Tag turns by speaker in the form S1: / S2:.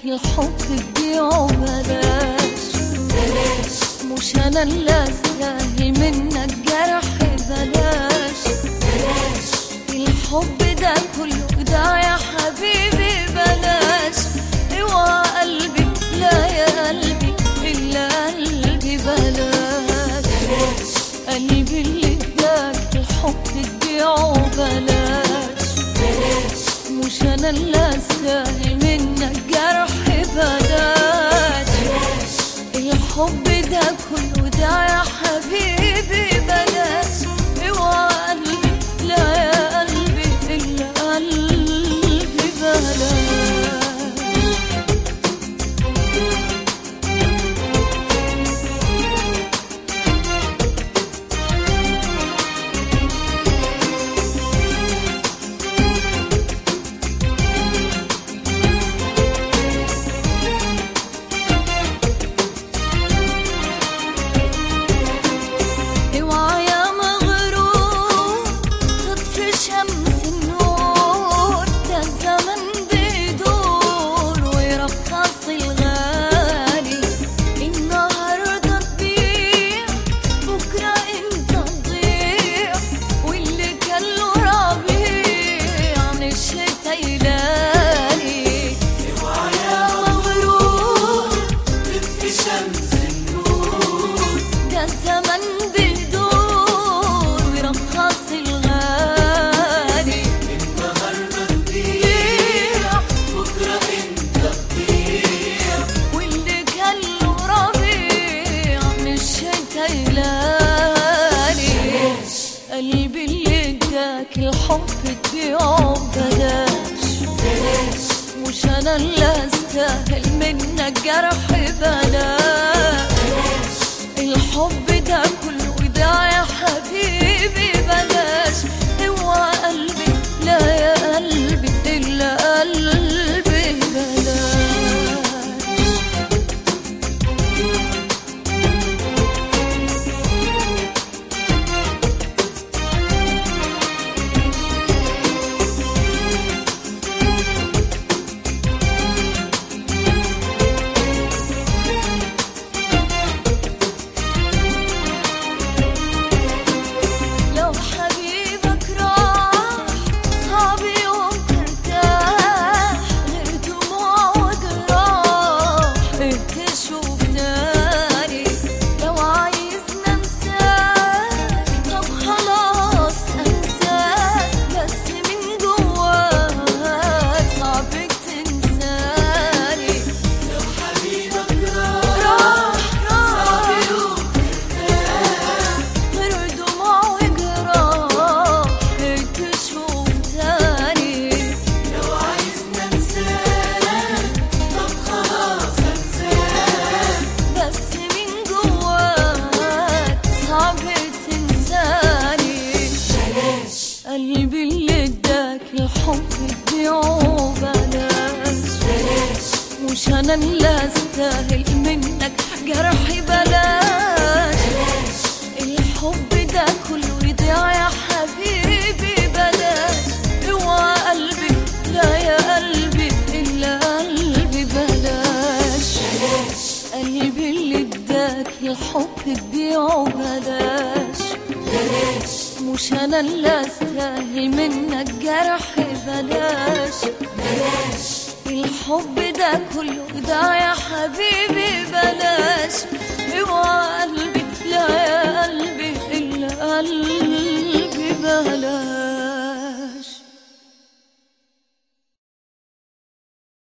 S1: الحب تبيعه بلاش مش انا اللي استاهل منك جرح بلاش الحب ده كله ده يا حبيبي بلاش اوعى قلبي لا يا قلبي الا قلبي بلاش قلبي اللي اداك الحب تبيعه بلاش مش انا اللي استاهل منك جرح بلاش الحب ده كله ده يا حبيبي بلاش اوعى قلبي لا يا قلبي الا قلبي بلاش اوعى يا مغرور تطفي شمس النور ده الزمن بيدور ويرخص الغالي النهارده تبيع بكره انت تضيع واللي كان له ربيع من الشتا يلاقي اوعى يا مغرور
S2: في شمس النور
S1: ده الزمن بيدور ويرخص الغالي
S2: النهارده تضيع
S1: يبيع
S2: بكره انت تضيع
S1: واللي كان له ربيع من الشتا يلالي قلبي اللي اداك الحب تبيعه ببلاش مش انا اللي استاهل منك جرح بلاش الحب ده كله ده يا حبيبي بلاش اوعى قلبي لا يا قلبي الا قلبي بلاش لو حبيبك راح صعب يوم ترتاح غير دموع وجراح إيه تشوف تاني لو عايزنا انساك طب خلاص انساك بس من جواك صعب تنساني
S2: لو حبيبك راح
S1: راح
S2: صعب
S1: راح
S2: يوم
S1: غير دموع وجراح إيه تشوف تاني
S2: لو عايزنا انساك طب خلاص انساك
S1: بس من جواك صعب تنساني
S2: بلاش
S1: قلبي اللي اداك الحب تبيعه بلاش
S2: بلاش
S1: مش انا اللي استاهل منك جرحي بلاش الحب ده كله يضيع يا حبيبي بلاش اوعى قلبي لا يا قلبي الا قلبي بلاش قلبي اللي اداك الحب تبيعه بلاش
S2: بلاش
S1: مش انا اللي استاهل منك جرح بلاش
S2: بلاش
S1: الحب ده كله ده يا حبيبي بلاش